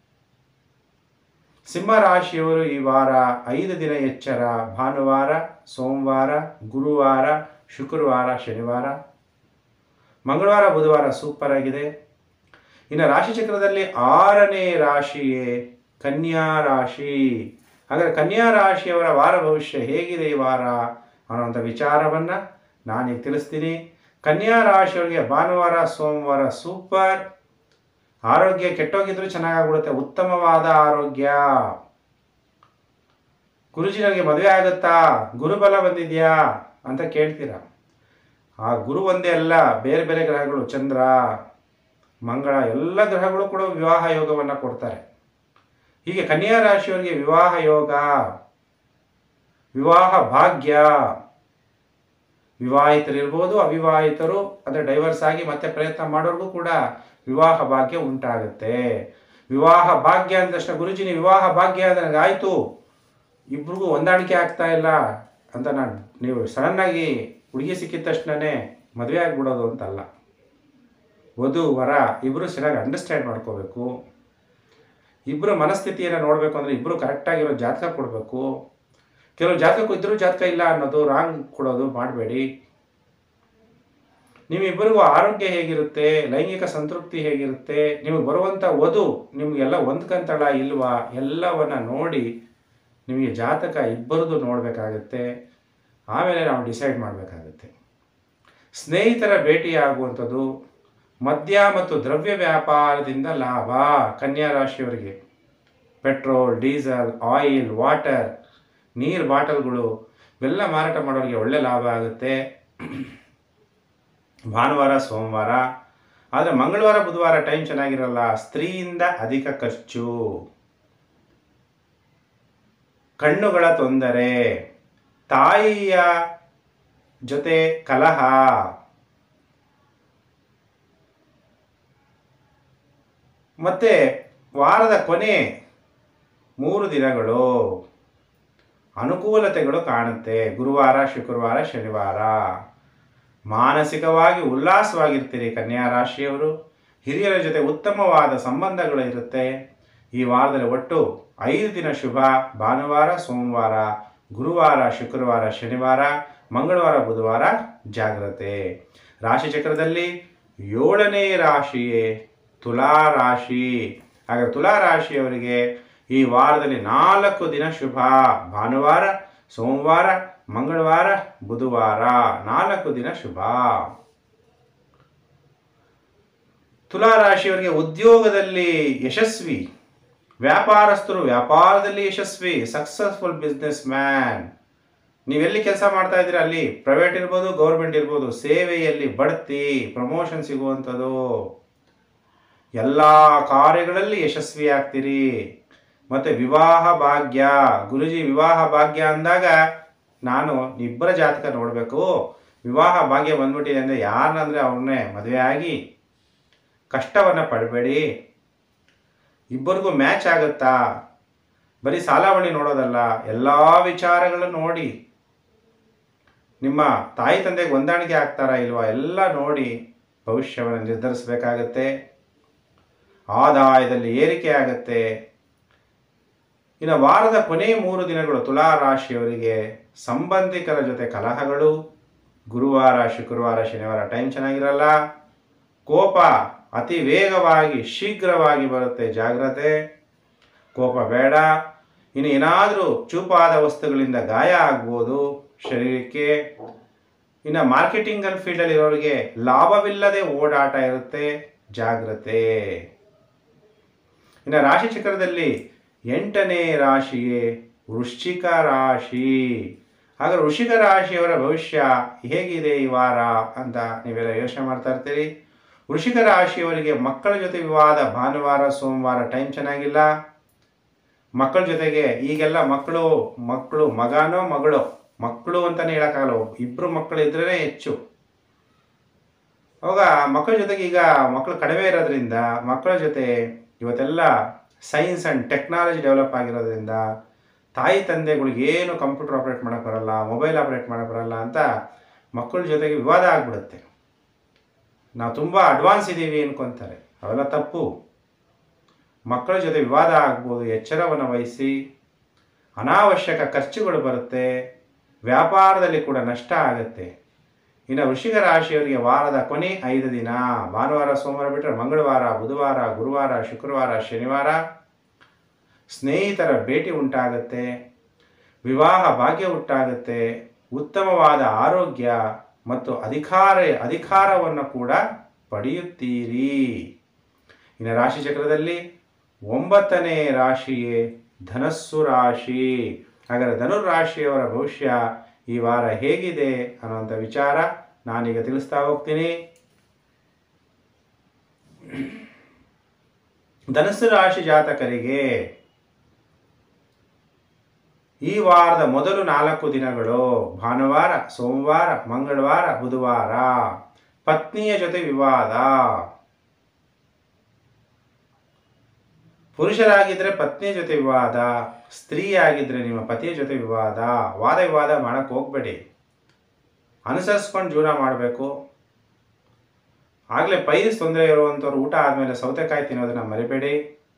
ಸಿಂಹರಾಶಿಯವರು ಈ ವಾರ ಐದು ದಿನ ಎಚ್ಚರ ಭಾನುವಾರ ಸೋಮವಾರ ಗುರುವಾರ ಶುಕ್ರವಾರ ಶನಿವಾರ ಮಂಗಳವಾರ ಬುಧವಾರ ಸೂಪರ್ ಆಗಿದೆ ಇನ್ನು ರಾಶಿಚಕ್ರದಲ್ಲಿ ಆರನೇ ರಾಶಿಯೇ ಕನ್ಯಾ ರಾಶಿ ಹಾಗಾದರೆ ಕನ್ಯಾ ರಾಶಿಯವರ ವಾರ ಭವಿಷ್ಯ ಹೇಗಿದೆ ಈ ವಾರ ಅನ್ನೋಂಥ ವಿಚಾರವನ್ನು ನಾನೀಗ ತಿಳಿಸ್ತೀನಿ ಕನ್ಯಾ ರಾಶಿಯವರಿಗೆ ಭಾನುವಾರ ಸೋಮವಾರ ಸೂಪರ್ ಆರೋಗ್ಯ ಕೆಟ್ಟೋಗಿದ್ರು ಚೆನ್ನಾಗಾಗ್ಬಿಡುತ್ತೆ ಉತ್ತಮವಾದ ಆರೋಗ್ಯ ಗುರುಜಿ ನನಗೆ ಮದುವೆ ಆಗುತ್ತಾ ಗುರುಬಲ ಬಂದಿದೆಯಾ ಅಂತ ಕೇಳ್ತೀರಾ ಆ ಗುರು ಒಂದೇ ಅಲ್ಲ ಬೇರೆ ಬೇರೆ ಗ್ರಹಗಳು ಚಂದ್ರ ಮಂಗಳ ಎಲ್ಲ ಗ್ರಹಗಳು ಕೂಡ ವಿವಾಹ ಯೋಗವನ್ನು ಕೊಡ್ತಾರೆ ಹೀಗೆ ಕನ್ಯಾ ರಾಶಿಯವರಿಗೆ ವಿವಾಹ ಯೋಗ ವಿವಾಹ ಭಾಗ್ಯ ವಿವಾಹಿತರಿರ್ಬೋದು ಅವಿವಾಹಿತರು ಅಂದರೆ ಡೈವರ್ಸ್ ಆಗಿ ಮತ್ತೆ ಪ್ರಯತ್ನ ಮಾಡೋರ್ಗೂ ಕೂಡ ವಿವಾಹ ಭಾಗ್ಯ ಉಂಟಾಗುತ್ತೆ ವಿವಾಹ ಭಾಗ್ಯ ಅಂದ ತಕ್ಷಣ ಗುರುಜಿ ನೀವು ವಿವಾಹ ಭಾಗ್ಯ ನನಗೆ ಆಯಿತು ಇಬ್ರಿಗೂ ಹೊಂದಾಣಿಕೆ ಆಗ್ತಾ ಇಲ್ಲ ಅಂತ ನಾನು ನೀವು ಸಡನ್ನಾಗಿ ಹುಡುಗಿ ಸಿಕ್ಕಿದ ತಕ್ಷಣವೇ ಮದುವೆ ಆಗಿಬಿಡೋದು ಅಂತಲ್ಲ ವಧು ವರ ಇಬ್ಬರು ಚೆನ್ನಾಗಿ ಅಂಡರ್ಸ್ಟ್ಯಾಂಡ್ ಮಾಡ್ಕೋಬೇಕು ಇಬ್ಬರು ಮನಸ್ಥಿತಿಯನ್ನು ನೋಡಬೇಕು ಅಂದರೆ ಇಬ್ಬರು ಕರೆಕ್ಟಾಗಿರೋ ಜಾತಕ ಕೊಡಬೇಕು ಕೆಲವು ಜಾತಕ ಇದ್ರೂ ಜಾತಕ ಇಲ್ಲ ಅನ್ನೋದು ರಾಂಗ್ ಕೊಡೋದು ಮಾಡಬೇಡಿ ನಿಮ್ಮಿಬ್ಬರಿಗೂ ಆರೋಗ್ಯ ಹೇಗಿರುತ್ತೆ ಲೈಂಗಿಕ ಸಂತೃಪ್ತಿ ಹೇಗಿರುತ್ತೆ ನಿಮಗೆ ಬರುವಂಥ ವಧು ನಿಮಗೆಲ್ಲ ಹೊಂದ್ಕಂತಳ ಇಲ್ವಾ ಎಲ್ಲವನ್ನ ನೋಡಿ ನಿಮಗೆ ಜಾತಕ ಇಬ್ಬರದು ನೋಡಬೇಕಾಗತ್ತೆ ಆಮೇಲೆ ನಾವು ಡಿಸೈಡ್ ಮಾಡಬೇಕಾಗುತ್ತೆ ಸ್ನೇಹಿತರ ಭೇಟಿಯಾಗುವಂಥದ್ದು ಮದ್ಯ ಮತ್ತು ದ್ರವ್ಯ ವ್ಯಾಪಾರದಿಂದ ಲಾಭ ಕನ್ಯಾ ರಾಶಿಯವರಿಗೆ ಪೆಟ್ರೋಲ್ ಡೀಸೆಲ್ ಆಯಿಲ್ ವಾಟರ್ ನೀರು ಬಾಟಲ್ಗಳು ಇವೆಲ್ಲ ಮಾರಾಟ ಮಾಡೋರಿಗೆ ಒಳ್ಳೆ ಲಾಭ ಆಗುತ್ತೆ ಭಾನುವಾರ ಸೋಮವಾರ ಆದರೆ ಮಂಗಳವಾರ ಬುಧವಾರ ಟೈಮ್ ಚೆನ್ನಾಗಿರಲ್ಲ ಸ್ತ್ರೀಯಿಂದ ಅಧಿಕ ಖರ್ಚು ಕಣ್ಣುಗಳ ತೊಂದರೆ ತಾಯಿಯ ಜೊತೆ ಕಲಹ ಮತ್ತೆ ವಾರದ ಕೊನೆ ಮೂರು ದಿನಗಳು ಅನುಕೂಲತೆಗಳು ಕಾಣುತ್ತೆ ಗುರುವಾರ ಶುಕ್ರವಾರ ಶನಿವಾರ ಮಾನಸಿಕವಾಗಿ ಉಲ್ಲಾಸವಾಗಿರ್ತೀರಿ ಕನ್ಯಾ ರಾಶಿಯವರು ಹಿರಿಯರ ಜೊತೆ ಉತ್ತಮವಾದ ಸಂಬಂಧಗಳು ಇರುತ್ತೆ ಈ ವಾರದಲ್ಲಿ ಒಟ್ಟು ಐದು ದಿನ ಶುಭ ಭಾನುವಾರ ಸೋಮವಾರ ಗುರುವಾರ ಶುಕ್ರವಾರ ಶನಿವಾರ ಮಂಗಳವಾರ ಬುಧವಾರ ಜಾಗ್ರತೆ ರಾಶಿಚಕ್ರದಲ್ಲಿ ಏಳನೇ ರಾಶಿಯೇ ತುಲಾ ರಾಶಿ ಹಾಗೆ ತುಲಾ ರಾಶಿಯವರಿಗೆ ಈ ವಾರದಲ್ಲಿ ನಾಲ್ಕು ದಿನ ಶುಭ ಭಾನುವಾರ ಸೋಮವಾರ ಮಂಗಳವಾರ ಬುಧವಾರ ನಾಲ್ಕು ದಿನ ಶುಭ ತುಲಾ ರಾಶಿಯವರಿಗೆ ಉದ್ಯೋಗದಲ್ಲಿ ಯಶಸ್ವಿ ವ್ಯಾಪಾರಸ್ಥರು ವ್ಯಾಪಾರದಲ್ಲಿ ಯಶಸ್ವಿ ಸಕ್ಸಸ್ಫುಲ್ ಬಿಸ್ನೆಸ್ ಮ್ಯಾನ್ ನೀವೆಲ್ಲಿ ಕೆಲಸ ಮಾಡ್ತಾ ಇದ್ದೀರಾ ಅಲ್ಲಿ ಪ್ರೈವೇಟ್ ಇರ್ಬೋದು ಗೌರ್ಮೆಂಟ್ ಇರ್ಬೋದು ಸೇವೆಯಲ್ಲಿ ಬಡ್ತಿ ಪ್ರಮೋಷನ್ ಸಿಗುವಂಥದ್ದು ಎಲ್ಲ ಕಾರ್ಯಗಳಲ್ಲಿ ಯಶಸ್ವಿ ಆಗ್ತೀರಿ ಮತ್ತು ವಿವಾಹ ಭಾಗ್ಯ ಗುರುಜಿ ವಿವಾಹ ಭಾಗ್ಯ ಅಂದಾಗ ನಾನು ಇಬ್ಬರ ಜಾತಕ ನೋಡಬೇಕು ವಿವಾಹ ಭಾಗ್ಯ ಬಂದ್ಬಿಟ್ಟಿದೆ ಅಂದರೆ ಯಾರನ್ನಂದರೆ ಅವ್ರನ್ನೇ ಮದುವೆ ಆಗಿ ಕಷ್ಟವನ್ನು ಪಡಬೇಡಿ ಇಬ್ಬರಿಗೂ ಮ್ಯಾಚ್ ಆಗುತ್ತಾ ಬರೀ ಸಾಲವಣಿ ನೋಡೋದಲ್ಲ ಎಲ್ಲ ವಿಚಾರಗಳನ್ನು ನೋಡಿ ನಿಮ್ಮ ತಾಯಿ ತಂದೆಗೆ ಹೊಂದಾಣಿಕೆ ಆಗ್ತಾರಾ ಇಲ್ವಾ ಎಲ್ಲ ನೋಡಿ ಭವಿಷ್ಯವನ್ನು ನಿರ್ಧರಿಸಬೇಕಾಗತ್ತೆ ಆದಾಯದಲ್ಲಿ ಏರಿಕೆ ಆಗುತ್ತೆ ಇನ್ನು ವಾರದ ಕೊನೆ ಮೂರು ದಿನಗಳು ತುಲಾ ರಾಶಿಯವರಿಗೆ ಸಂಬಂಧಿಕರ ಜೊತೆ ಕಲಹಗಳು ಗುರುವಾರ ಶುಕ್ರವಾರ ಶನಿವಾರ ಟೈಮ್ ಚೆನ್ನಾಗಿರಲ್ಲ ಕೋಪ ಅತಿ ವೇಗವಾಗಿ ಶೀಘ್ರವಾಗಿ ಬರುತ್ತೆ ಜಾಗ್ರತೆ ಕೋಪ ಬೇಡ ಇನ್ನು ಏನಾದರೂ ಚೂಪಾದ ವಸ್ತುಗಳಿಂದ ಗಾಯ ಆಗ್ಬೋದು ಶರೀರಕ್ಕೆ ಇನ್ನು ಮಾರ್ಕೆಟಿಂಗಲ್ ಫೀಲ್ಡಲ್ಲಿ ಇರೋರಿಗೆ ಲಾಭವಿಲ್ಲದೆ ಓಡಾಟ ಇರುತ್ತೆ ಜಾಗ್ರತೆ ಇನ್ನು ರಾಶಿ ಚಕ್ರದಲ್ಲಿ ಎಂಟನೇ ರಾಶಿಯೇ ವೃಶ್ಚಿಕ ರಾಶಿ ಹಾಗೆ ವೃಶ್ಚಿಕ ರಾಶಿಯವರ ಭವಿಷ್ಯ ಹೇಗಿದೆ ಈ ವಾರ ಅಂತ ನೀವೆಲ್ಲ ಯೋಚನೆ ಮಾಡ್ತಾ ಇರ್ತೀರಿ ವೃಶ್ಚಿಕ ರಾಶಿಯವರಿಗೆ ಮಕ್ಕಳ ಜೊತೆ ವಿವಾದ ಭಾನುವಾರ ಸೋಮವಾರ ಟೈಮ್ ಚೆನ್ನಾಗಿಲ್ಲ ಮಕ್ಕಳ ಜೊತೆಗೆ ಈಗೆಲ್ಲ ಮಕ್ಕಳು ಮಕ್ಕಳು ಮಗನೋ ಮಗಳು ಮಕ್ಕಳು ಅಂತಲೇ ಹೇಳೋಕ್ಕಾಗಲ್ಲ ಇಬ್ಬರು ಮಕ್ಕಳು ಇದ್ರೇ ಹೆಚ್ಚು ಅವಾಗ ಮಕ್ಕಳ ಜೊತೆಗೆ ಈಗ ಮಕ್ಕಳು ಕಡಿಮೆ ಇರೋದ್ರಿಂದ ಮಕ್ಕಳ ಜೊತೆ ಇವತ್ತೆಲ್ಲ ಸೈನ್ಸ್ ಆ್ಯಂಡ್ ಟೆಕ್ನಾಲಜಿ ಡೆವಲಪ್ ಆಗಿರೋದ್ರಿಂದ ತಾಯಿ ತಂದೆಗಳಿಗೆ ಏನು ಕಂಪ್ಯೂಟರ್ ಆಪ್ರೇಟ್ ಮಾಡೋಕ್ಕೆ ಬರಲ್ಲ ಮೊಬೈಲ್ ಆಪ್ರೇಟ್ ಮಾಡೋಕ್ಕೆ ಬರಲ್ಲ ಅಂತ ಮಕ್ಕಳ ಜೊತೆಗೆ ವಿವಾದ ಆಗಿಬಿಡುತ್ತೆ ನಾವು ತುಂಬ ಅಡ್ವಾನ್ಸ್ ಇದ್ದೀವಿ ಅನ್ಕೊತಾರೆ ಅವೆಲ್ಲ ತಪ್ಪು ಮಕ್ಕಳ ಜೊತೆ ವಿವಾದ ಆಗ್ಬೋದು ಎಚ್ಚರವನ್ನು ವಹಿಸಿ ಅನಾವಶ್ಯಕ ಖರ್ಚುಗಳು ಬರುತ್ತೆ ವ್ಯಾಪಾರದಲ್ಲಿ ಕೂಡ ನಷ್ಟ ಆಗುತ್ತೆ ಇನ್ನು ವೃಷಿಕ ರಾಶಿಯವರಿಗೆ ವಾರದ ಕೊನೆ ಐದು ದಿನ ಭಾನುವಾರ ಸೋಮವಾರ ಬಿಟ್ಟರೆ ಮಂಗಳವಾರ ಬುಧವಾರ ಗುರುವಾರ ಶುಕ್ರವಾರ ಶನಿವಾರ ಸ್ನೇಹಿತರ ಭೇಟಿ ಉಂಟಾಗುತ್ತೆ ವಿವಾಹ ಭಾಗ್ಯ ಉಂಟಾಗುತ್ತೆ ಉತ್ತಮವಾದ ಆರೋಗ್ಯ ಮತ್ತು ಅಧಿಕಾರ ಅಧಿಕಾರವನ್ನು ಕೂಡ ಪಡೆಯುತ್ತೀರಿ ಇನ್ನು ರಾಶಿ ಚಕ್ರದಲ್ಲಿ ಒಂಬತ್ತನೇ ರಾಶಿಯೇ ಧನಸ್ಸು ರಾಶಿ ಹಾಗಾದರೆ ಧನುರ್ ರಾಶಿಯವರ ಭವಿಷ್ಯ ಈ ವಾರ ಹೇಗಿದೆ ಅನ್ನುವಂಥ ವಿಚಾರ ನಾನೀಗ ತಿಳಿಸ್ತಾ ಹೋಗ್ತೀನಿ ಧನಸ್ಸು ರಾಶಿ ಜಾತಕರಿಗೆ ಈ ವಾರದ ಮೊದಲು ನಾಲ್ಕು ದಿನಗಳು ಭಾನುವಾರ ಸೋಮವಾರ ಮಂಗಳವಾರ ಬುಧವಾರ ಪತ್ನಿಯ ಜೊತೆ ವಿವಾದ ಪುರುಷರಾಗಿದ್ದರೆ ಪತ್ನಿಯ ಜೊತೆ ವಿವಾದ ಸ್ತ್ರೀಯಾಗಿದ್ದರೆ ನಿಮ್ಮ ಪತಿಯ ಜೊತೆ ವಿವಾದ ವಾದ ವಿವಾದ ಮಾಡಕ್ಕೆ ಹೋಗ್ಬೇಡಿ ಅನುಸರಿಸ್ಕೊಂಡು ಜೀವನ ಮಾಡಬೇಕು ಆಗಲೇ ಪೈಲ್ಸ್ ತೊಂದರೆ ಇರುವಂಥವ್ರು ಊಟ ಆದಮೇಲೆ ಸೌತೆಕಾಯಿ ತಿನ್ನೋದನ್ನು ಮರಿಬೇಡಿ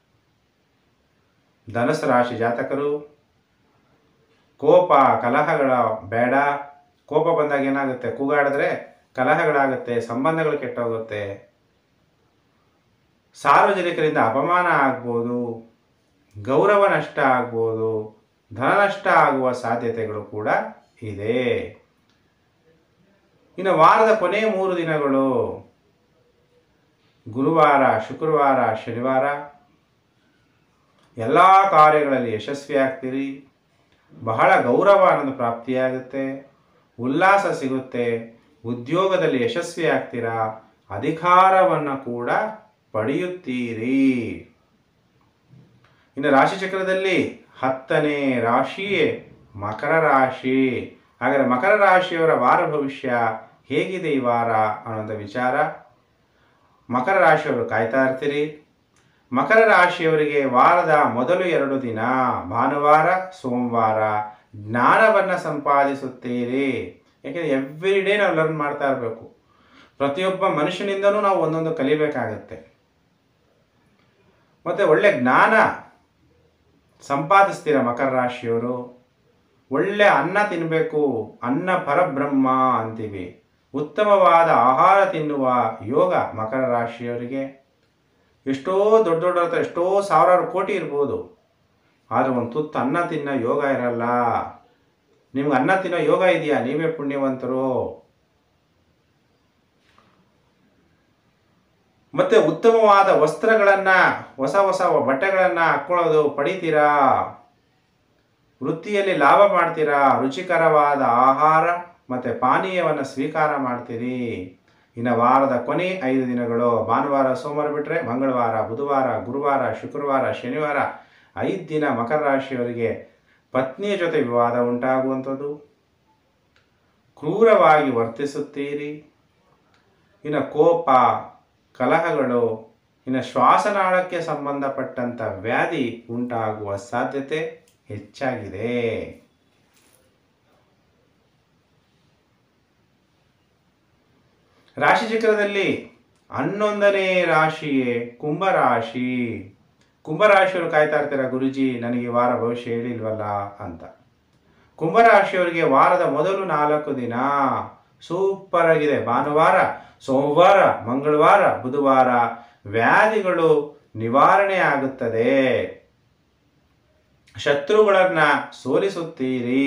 ಧನುಸು ರಾಶಿ ಜಾತಕರು ಕೋಪ ಕಲಹಗಳ ಬೇಡ ಕೋಪ ಬಂದಾಗ ಏನಾಗುತ್ತೆ ಕೂಗಾಡಿದ್ರೆ ಕಲಹಗಳಾಗುತ್ತೆ ಸಂಬಂಧಗಳು ಕೆಟ್ಟೋಗುತ್ತೆ ಸಾರ್ವಜನಿಕರಿಂದ ಅಪಮಾನ ಆಗ್ಬೋದು ಗೌರವ ನಷ್ಟ ಆಗ್ಬೋದು ಧನ ನಷ್ಟ ಆಗುವ ಸಾಧ್ಯತೆಗಳು ಕೂಡ ಇದೆ ಇನ್ನು ವಾರದ ಕೊನೆ ಮೂರು ದಿನಗಳು ಗುರುವಾರ ಶುಕ್ರವಾರ ಶನಿವಾರ ಎಲ್ಲ ಕಾರ್ಯಗಳಲ್ಲಿ ಯಶಸ್ವಿ ಆಗ್ತೀರಿ ಬಹಳ ಗೌರವ ಅನ್ನೋದು ಪ್ರಾಪ್ತಿಯಾಗುತ್ತೆ ಉಲ್ಲಾಸ ಸಿಗುತ್ತೆ ಉದ್ಯೋಗದಲ್ಲಿ ಯಶಸ್ವಿ ಆಗ್ತೀರಾ ಅಧಿಕಾರವನ್ನು ಕೂಡ ಪಡೆಯುತ್ತೀರಿ ಇನ್ನು ರಾಶಿಚಕ್ರದಲ್ಲಿ ಹತ್ತನೇ ರಾಶಿಯೇ ಮಕರ ರಾಶಿ ಹಾಗಾದರೆ ಮಕರ ರಾಶಿಯವರ ವಾರ ಭವಿಷ್ಯ ಹೇಗಿದೆ ಈ ವಾರ ಅನ್ನೋಂಥ ವಿಚಾರ ಮಕರ ರಾಶಿಯವರು ಕಾಯ್ತಾ ಇರ್ತೀರಿ ಮಕರ ರಾಶಿಯವರಿಗೆ ವಾರದ ಮೊದಲು ಎರಡು ದಿನ ಭಾನುವಾರ ಸೋಮವಾರ ಜ್ಞಾನವನ್ನು ಸಂಪಾದಿಸುತ್ತೀರಿ ಯಾಕೆಂದರೆ ಎವ್ರಿ ಡೇ ನಾವು ಲರ್ನ್ ಮಾಡ್ತಾ ಇರಬೇಕು ಪ್ರತಿಯೊಬ್ಬ ಮನುಷ್ಯನಿಂದನೂ ನಾವು ಒಂದೊಂದು ಕಲಿಬೇಕಾಗತ್ತೆ ಮತ್ತು ಒಳ್ಳೆ ಜ್ಞಾನ ಸಂಪಾದಿಸ್ತೀರ ಮಕರ ರಾಶಿಯವರು ಒಳ್ಳೆ ಅನ್ನ ತಿನ್ನಬೇಕು ಅನ್ನ ಪರಬ್ರಹ್ಮ ಅಂತೀವಿ ಉತ್ತಮವಾದ ಆಹಾರ ತಿನ್ನುವ ಯೋಗ ಮಕರ ರಾಶಿಯವರಿಗೆ ಎಷ್ಟೋ ದೊಡ್ಡ ದೊಡ್ಡ ಹತ್ರ ಎಷ್ಟೋ ಸಾವಿರಾರು ಕೋಟಿ ಇರ್ಬೋದು ಆದರೆ ಒಂದು ತುತ್ತು ಅನ್ನ ತಿನ್ನೋ ಯೋಗ ಇರಲ್ಲ ನಿಮ್ಗೆ ಅನ್ನ ತಿನ್ನೋ ಯೋಗ ಇದೆಯಾ ನೀವೇ ಪುಣ್ಯವಂತರು ಮತ್ತೆ ಉತ್ತಮವಾದ ವಸ್ತ್ರಗಳನ್ನ ಹೊಸ ಹೊಸ ಬಟ್ಟೆಗಳನ್ನ ಹಾಕ್ಕೊಳ್ಳೋದು ಪಡಿತೀರಾ ವೃತ್ತಿಯಲ್ಲಿ ಲಾಭ ಮಾಡ್ತೀರಾ ರುಚಿಕರವಾದ ಆಹಾರ ಮತ್ತೆ ಪಾನೀಯವನ್ನು ಸ್ವೀಕಾರ ಮಾಡ್ತೀರಿ ಇನ್ನು ವಾರದ ಕೊನೆ ಐದು ದಿನಗಳು ಭಾನುವಾರ ಸೋಮವಾರ ಬಿಟ್ಟರೆ ಮಂಗಳವಾರ ಬುಧವಾರ ಗುರುವಾರ ಶುಕ್ರವಾರ ಶನಿವಾರ ಐದು ದಿನ ಮಕರ ರಾಶಿಯವರಿಗೆ ಪತ್ನಿಯ ಜೊತೆ ವಿವಾದ ಉಂಟಾಗುವಂಥದ್ದು ಕ್ರೂರವಾಗಿ ವರ್ತಿಸುತ್ತೀರಿ ಇನ್ನು ಕೋಪ ಕಲಹಗಳು ಇನ್ನು ಶ್ವಾಸನಾಳಕ್ಕೆ ಸಂಬಂಧಪಟ್ಟಂಥ ವ್ಯಾಧಿ ಉಂಟಾಗುವ ಸಾಧ್ಯತೆ ಹೆಚ್ಚಾಗಿದೆ ರಾಶಿಚಕ್ರದಲ್ಲಿ ಹನ್ನೊಂದನೇ ರಾಶಿಯೇ ಕುಂಭರಾಶಿ ಕುಂಭರಾಶಿಯವರು ಕಾಯ್ತಾ ಇರ್ತೀರ ಗುರುಜಿ ನನಗೆ ಈ ವಾರ ಭವಿಷ್ಯ ಹೇಳಿಲ್ವಲ್ಲ ಅಂತ ಕುಂಭರಾಶಿಯವರಿಗೆ ವಾರದ ಮೊದಲು ನಾಲ್ಕು ದಿನ ಸೂಪರ್ ಆಗಿದೆ ಭಾನುವಾರ ಸೋಮವಾರ ಮಂಗಳವಾರ ಬುಧವಾರ ವ್ಯಾಧಿಗಳು ನಿವಾರಣೆ ಆಗುತ್ತದೆ ಶತ್ರುಗಳನ್ನ ಸೋಲಿಸುತ್ತೀರಿ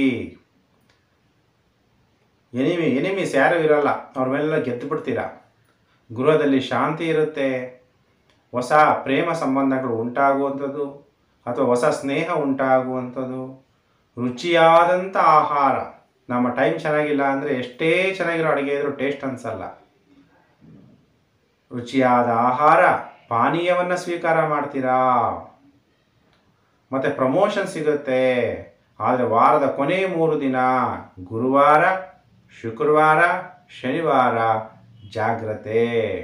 ಎನಿಮಿ ಎನಿಮೀಸ್ ಯಾರೂ ಇರಲ್ಲ ಅವ್ರ ಮೇಲೆಲ್ಲ ಗೆದ್ದು ಬಿಡ್ತೀರಾ ಗೃಹದಲ್ಲಿ ಶಾಂತಿ ಇರುತ್ತೆ ಹೊಸ ಪ್ರೇಮ ಸಂಬಂಧಗಳು ಉಂಟಾಗುವಂಥದ್ದು ಅಥವಾ ಹೊಸ ಸ್ನೇಹ ಉಂಟಾಗುವಂಥದ್ದು ರುಚಿಯಾದಂಥ ಆಹಾರ ನಮ್ಮ ಟೈಮ್ ಚೆನ್ನಾಗಿಲ್ಲ ಅಂದರೆ ಎಷ್ಟೇ ಚೆನ್ನಾಗಿರೋ ಅಡುಗೆ ಇದ್ರೂ ಟೇಸ್ಟ್ ಅನಿಸಲ್ಲ ರುಚಿಯಾದ ಆಹಾರ ಪಾನೀಯವನ್ನು ಸ್ವೀಕಾರ ಮಾಡ್ತೀರಾ ಮತ್ತು ಪ್ರಮೋಷನ್ ಸಿಗುತ್ತೆ ಆದರೆ ವಾರದ ಕೊನೆ ಮೂರು ದಿನ ಗುರುವಾರ ಶುಕ್ರವಾರ ಶನಿವಾರ ಜಾಗ್ರತೆ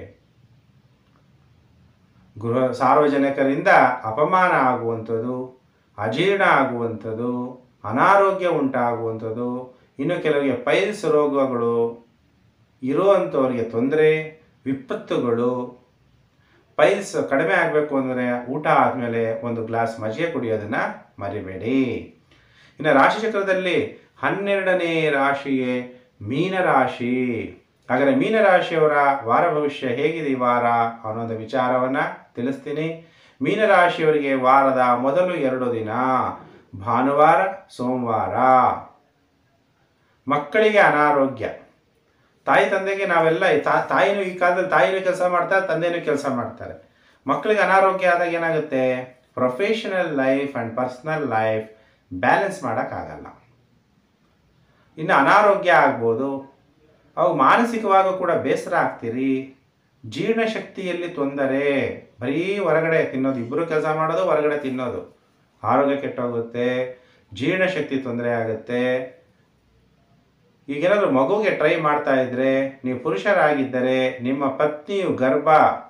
ಗೃಹ ಸಾರ್ವಜನಿಕರಿಂದ ಅಪಮಾನ ಆಗುವಂಥದ್ದು ಅಜೀರ್ಣ ಆಗುವಂಥದ್ದು ಅನಾರೋಗ್ಯ ಉಂಟಾಗುವಂಥದ್ದು ಇನ್ನು ಕೆಲವರಿಗೆ ಪೈಲ್ಸ್ ರೋಗಗಳು ಇರುವಂಥವ್ರಿಗೆ ತೊಂದರೆ ವಿಪತ್ತುಗಳು ಪೈಲ್ಸ್ ಕಡಿಮೆ ಆಗಬೇಕು ಅಂದರೆ ಊಟ ಆದಮೇಲೆ ಒಂದು ಗ್ಲಾಸ್ ಮಜ್ಜಿಗೆ ಕುಡಿಯೋದನ್ನು ಮರಿಬೇಡಿ ಇನ್ನು ರಾಶಿಚಕ್ರದಲ್ಲಿ ಹನ್ನೆರಡನೇ ರಾಶಿಯೇ ಮೀನರಾಶಿ ಹಾಗಾದರೆ ಮೀನರಾಶಿಯವರ ವಾರ ಭವಿಷ್ಯ ಹೇಗಿದೆ ಈ ವಾರ ಅನ್ನೋದು ವಿಚಾರವನ್ನು ತಿಳಿಸ್ತೀನಿ ಮೀನರಾಶಿಯವರಿಗೆ ವಾರದ ಮೊದಲು ಎರಡು ದಿನ ಭಾನುವಾರ ಸೋಮವಾರ ಮಕ್ಕಳಿಗೆ ಅನಾರೋಗ್ಯ ತಾಯಿ ತಂದೆಗೆ ನಾವೆಲ್ಲ ತಾ- ತಾಯಿನೂ ಈ ಕಾಲದಲ್ಲಿ ತಾಯಿನೂ ಕೆಲಸ ಮಾಡ್ತಾರೆ ತಂದೆನೂ ಕೆಲಸ ಮಾಡ್ತಾರೆ ಮಕ್ಕಳಿಗೆ ಅನಾರೋಗ್ಯ ಆದಾಗ ಏನಾಗುತ್ತೆ professional life and personal life balance ಮಾಡೋಕ್ಕಾಗಲ್ಲ ಇನ್ನು ಅನಾರೋಗ್ಯ ಆಗ್ಬೋದು ಅವು ಮಾನಸಿಕವಾಗೂ ಕೂಡ ಬೇಸರ ಆಗ್ತೀರಿ ಜೀರ್ಣಶಕ್ತಿಯಲ್ಲಿ ತೊಂದರೆ ಬರೀ ಹೊರಗಡೆ ತಿನ್ನೋದು ಇಬ್ಬರು ಕೆಲಸ ಮಾಡೋದು ಹೊರಗಡೆ ತಿನ್ನೋದು ಆರೋಗ್ಯ ಕೆಟ್ಟೋಗುತ್ತೆ ಜೀರ್ಣಶಕ್ತಿ ತೊಂದರೆ ಆಗುತ್ತೆ ಈಗೇನಾದರೂ ಮಗುಗೆ ಟ್ರೈ ಮಾಡ್ತಾ ಇದ್ರೆ ನೀವು ಪುರುಷರಾಗಿದ್ದರೆ ನಿಮ್ಮ ಪತ್ನಿಯು ಗರ್ಭ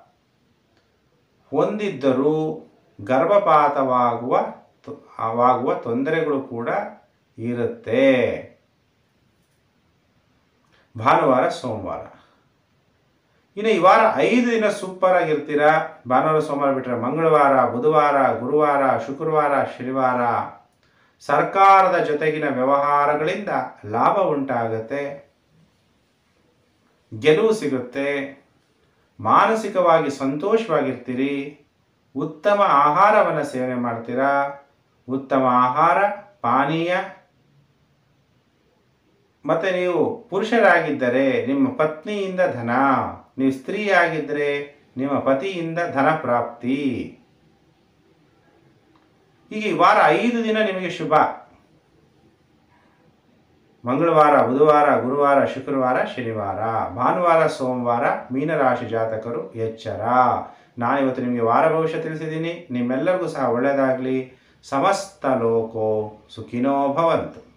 ಹೊಂದಿದ್ದರೂ ಗರ್ಭಪಾತವಾಗುವ ತೊ- ಆಗುವ ತೊಂದರೆಗಳು ಕೂಡ ಇರುತ್ತೆ ಭಾನುವಾರ ಸೋಮವಾರ ಇನ್ನು ಈ ವಾರ ಐದು ದಿನ ಸೂಪರ್ ಆಗಿರ್ತೀರಾ ಭಾನುವಾರ ಸೋಮವಾರ ಬಿಟ್ಟರೆ ಮಂಗಳವಾರ ಬುಧವಾರ ಗುರುವಾರ ಶುಕ್ರವಾರ ಶನಿವಾರ ಸರ್ಕಾರದ ಜೊತೆಗಿನ ವ್ಯವಹಾರಗಳಿಂದ ಲಾಭ ಉಂಟಾಗುತ್ತೆ ಗೆಲುವು ಸಿಗುತ್ತೆ ಮಾನಸಿಕವಾಗಿ ಸಂತೋಷವಾಗಿರ್ತೀರಿ ಉತ್ತಮ ಆಹಾರವನ್ನು ಸೇವನೆ ಮಾಡ್ತೀರಾ ಉತ್ತಮ ಆಹಾರ ಪಾನೀಯ ಮತ್ತು ನೀವು ಪುರುಷರಾಗಿದ್ದರೆ ನಿಮ್ಮ ಪತ್ನಿಯಿಂದ ಧನ ನೀವು ಸ್ತ್ರೀಯಾಗಿದ್ದರೆ ನಿಮ್ಮ ಪತಿಯಿಂದ ಧನ ಪ್ರಾಪ್ತಿ ಹೀಗೆ ಈ ವಾರ ಐದು ದಿನ ನಿಮಗೆ ಶುಭ ಮಂಗಳವಾರ ಬುಧವಾರ ಗುರುವಾರ ಶುಕ್ರವಾರ ಶನಿವಾರ ಭಾನುವಾರ ಸೋಮವಾರ ಮೀನರಾಶಿ ಜಾತಕರು ಎಚ್ಚರ ನಾನಿವತ್ತು ನಿಮಗೆ ವಾರ ಭವಿಷ್ಯ ತಿಳಿಸಿದ್ದೀನಿ ನಿಮ್ಮೆಲ್ಲರಿಗೂ ಸಹ ಒಳ್ಳೆಯದಾಗಲಿ ಸಮಸ್ತ ಲೋಕೋ ಸುಖಿನೋ ಭವಂತು